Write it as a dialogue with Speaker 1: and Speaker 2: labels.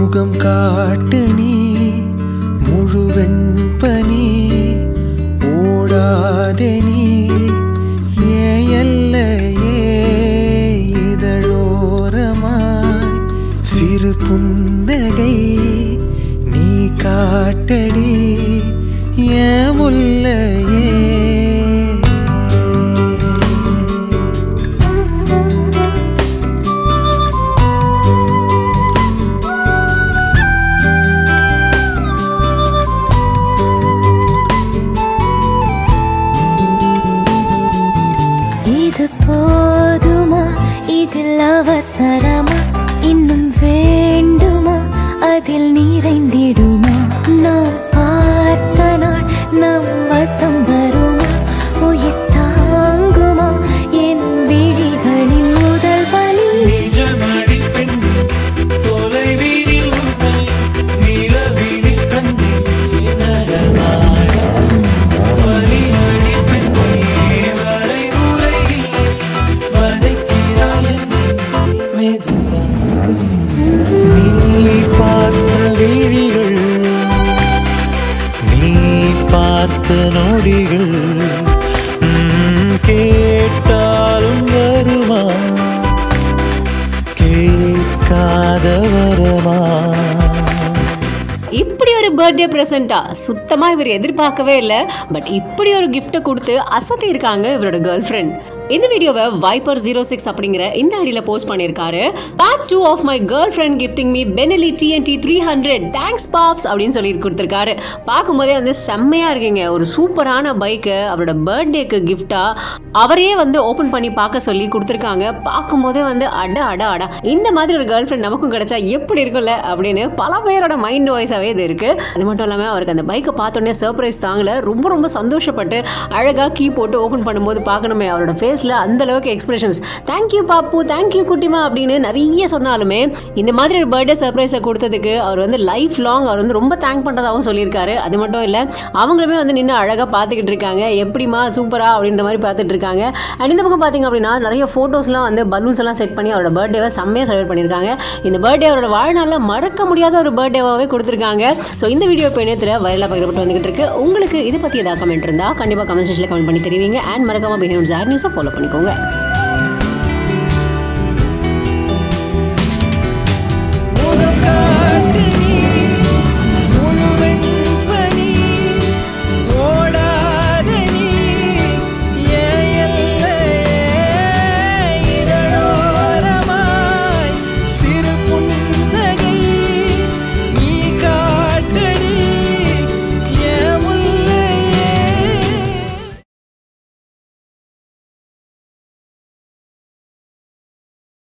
Speaker 1: முகம் காட்டு நீ முழுவெண் பனி ஓடாதே நீ ஏன் எல்லையே இதழோரமாய் சிறு புன்னகை நீ காட்டடி ஏன் முல்லையே
Speaker 2: இது போதுமா இதில் அவசரமா இன்னும் வேண்டுமா அதில் நிறைந்திடுமா நாம் பார்த்த நாள் நம் வசம் வருமா உயிர் தாங்குமா என் விழிகளின் முதல் வலி
Speaker 3: நிஜமடி பெண்ணே தொலைவீதில் உன்னை நிலவீதில் கண்ணே நடமாட வலியடி பெண்ணே வரை முறை இல்லை வதைக்கிறாய் என்னை மெதுவாக நீ பார்த்த விழிகள் நீ பார்த்த நொடிகள் ம், கேட்டாலும் வருமா கேட்காத வரமா
Speaker 4: இப்படி ஒரு பர்த்டே ப்ரெசென்ட்டா சுத்தமாக இவர் எதிர்பார்க்கவே இல்லை பட் இப்படி ஒரு கிஃப்ட்டை கொடுத்து அசத்தி இருக்காங்க இவரோட கேர்ள் ஃப்ரெண்ட் இந்த வீடியோவை வைப்பர் ஜீரோ சிக்ஸ் அப்படிங்கிற இந்த அடியில் போஸ்ட் பண்ணியிருக்காரு part two of my girlfriend gifting me Benelli TNT three hundred thanks pops அப்படின்னு சொல்லி கொடுத்துருக்காரு பார்க்கும்போதே வந்து செம்மையாக இருக்குங்க ஒரு சூப்பரான பைக்கை அவரோட பர்த்டேக்கு கிஃப்டாக அவரையே வந்து ஓப்பன் பண்ணி பார்க்க சொல்லி கொடுத்துருக்காங்க பார்க்கும்போதே வந்து அட அட அட இந்த மாதிரி ஒரு கேர்ள் ஃப்ரெண்ட் நமக்கும் கிடைச்சா எப்படி இருக்கும்ல அப்படின்னு பல பேரோட மைண்ட் வாய்ஸாகவே இது இருக்குது அது மட்டும் இல்லாமல் அவருக்கு அந்த பைக்கை பார்த்தோன்னே சர்ப்ரைஸ் தாங்கல ரொம்ப ரொம்ப சந்தோஷப்பட்டு அழகாக கீ போட்டு ஓப்பன் பண்ணும்போது பார்க்கணுமே அவரோட ஃபேஸில் அந்த அளவுக்கு எக்ஸ்பிரஷன்ஸ் தேங்க்யூ பாப்பு தேங்க்யூ குட்டிமா அப்படின்னு நிறைய சொன்னாலுமே இந்த மாதிரி ஒரு பர்த்டே சர்ப்ரைஸை கொடுத்ததுக்கு அவர் வந்து லைஃப் லாங் அவர் வந்து ரொம்ப தேங்க் பண்ணுறதாகவும் சொல்லியிருக்காரு அது மட்டும் இல்லை அவங்களுமே வந்து நின்று அழகாக பார்த்துக்கிட்டு இருக்காங்க எப்படிமா சூப்பரா அப்படின்ற மாதிரி பார்த்துட்டு இருக்காங்க அண்ட் இந்த பக்கம் பார்த்தீங்க அப்படின்னா நிறைய ஃபோட்டோஸ்லாம் வந்து பலூன்ஸ் எல்லாம் செட் பண்ணி அவரோட பர்த்டேவை செம்மையாக செலிப்ரேட் பண்ணியிருக்காங்க இந்த பர்த்டே அவரோட வாழ்நாளில் மறக்க முடியாத ஒரு பர்த்டேவாகவே கொடுத்துருக்காங்க ஸோ இந்த வீடியோ இப்போ இணையத்தில் வைரலாக பகிரப்பட்டு வந்துகிட்டு இருக்கு உங்களுக்கு இதை பற்றி ஏதாவது கமெண்ட் இருந்தால் கண்டிப்பாக கமெண்ட் செக்ஷனில் கமெண்ட் பண்ணி தெரிவிங்க அண்ட் மறக்காம பிஹேவ் ஜார் நியூஸை ஃபாலோ பண்ணிக்கோங்க